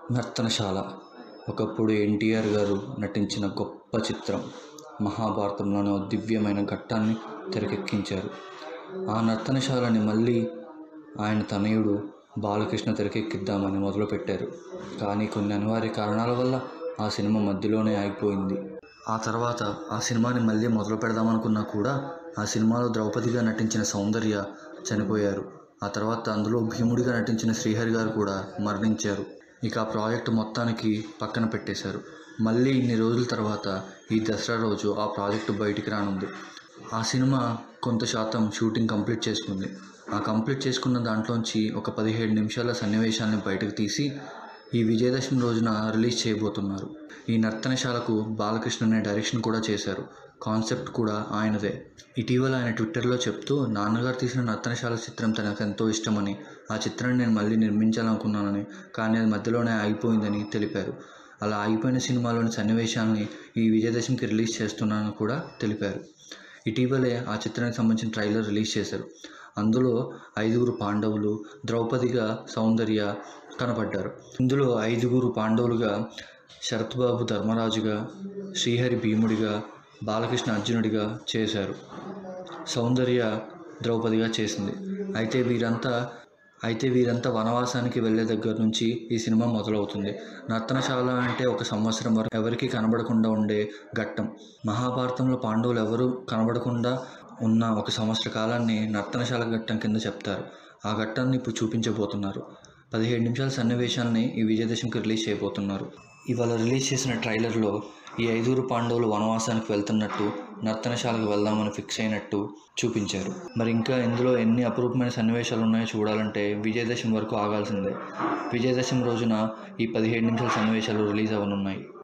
నర్తనశాల ఒకప్పుడు ఎన్టీఆర్ గారు నటించిన గొప్ప చిత్రం మహాభారతంలోని ఓ దివ్యమైన ఘట్టాన్ని తెరకెక్కించారు ఆ నర్తనశాలని మళ్ళీ ఆయన తనయుడు బాలకృష్ణ తెరకెక్కిద్దామని మొదలుపెట్టారు కానీ కొన్ని అనివార్య కారణాల వల్ల ఆ సినిమా మధ్యలోనే ఆగిపోయింది ఆ తర్వాత ఆ సినిమాని మళ్ళీ మొదలు పెడదామనుకున్నా కూడా ఆ సినిమాలో ద్రౌపదిగా నటించిన సౌందర్య చనిపోయారు ఆ తర్వాత అందులో భీముడిగా నటించిన శ్రీహరి గారు కూడా మరణించారు ఇక ఆ ప్రాజెక్ట్ మొత్తానికి పక్కన పెట్టేశారు మళ్ళీ ఇన్ని రోజుల తర్వాత ఈ దసరా రోజు ఆ ప్రాజెక్టు బయటికి రానుంది ఆ సినిమా కొంత శాతం షూటింగ్ కంప్లీట్ చేసుకుంది ఆ కంప్లీట్ చేసుకున్న దాంట్లోంచి ఒక పదిహేడు నిమిషాల సన్నివేశాన్ని బయటకు తీసి ఈ విజయదశమి రోజున రిలీజ్ చేయబోతున్నారు ఈ నర్తనశాలకు బాలకృష్ణనే డైరెక్షన్ కూడా చేశారు కాన్సెప్ట్ కూడా ఆయనదే ఇటీవల ఆయన ట్విట్టర్లో చెప్తూ నాన్నగారు తీసిన నర్తనశాల చిత్రం తనకు ఎంతో ఇష్టమని ఆ చిత్రాన్ని నేను మళ్ళీ నిర్మించాలనుకున్నానని కానీ అది మధ్యలోనే ఆగిపోయిందని తెలిపారు అలా ఆగిపోయిన సినిమాలోని సన్నివేశాలని ఈ విజయదశమికి రిలీజ్ చేస్తున్నానని కూడా తెలిపారు ఇటీవలే ఆ చిత్రానికి సంబంధించిన ట్రైలర్ రిలీజ్ చేశారు అందులో ఐదుగురు పాండవులు ద్రౌపదిగా సౌందర్య కనపడ్డారు ఇందులో ఐదుగురు పాండవులుగా శరత్ బాబు ధర్మరాజుగా శ్రీహరి భీముడిగా బాలకృష్ణ అర్జునుడిగా చేశారు సౌందర్య ద్రౌపదిగా చేసింది అయితే వీరంతా అయితే వీరంతా వనవాసానికి వెళ్ళే దగ్గర నుంచి ఈ సినిమా మొదలవుతుంది నర్తనశాల అంటే ఒక సంవత్సరం వరకు ఎవరికి కనబడకుండా ఉండే ఘట్టం మహాభారతంలో పాండవులు ఎవరు కనబడకుండా ఉన్న ఒక సంవత్సర కాలాన్ని నర్తనశాల ఘట్టం కింద చెప్తారు ఆ ఘట్టాన్ని ఇప్పుడు చూపించబోతున్నారు పదిహేడు నిమిషాల సన్నివేశాలని ఈ విజయదశమికి రిలీజ్ చేయబోతున్నారు ఇవాళ రిలీజ్ చేసిన ట్రైలర్లో ఈ ఐదుగురు పాండవులు వనవాసానికి వెళ్తున్నట్టు నర్తనశాలకు వెళ్దామని ఫిక్స్ అయినట్టు చూపించారు మరి ఇంకా ఇందులో ఎన్ని అపురూపమైన సన్నివేశాలు ఉన్నాయో చూడాలంటే విజయదశమి వరకు ఆగాల్సిందే విజయదశమి రోజున ఈ పదిహేడు నిమిషాల సన్నివేశాలు రిలీజ్ అవ్వనున్నాయి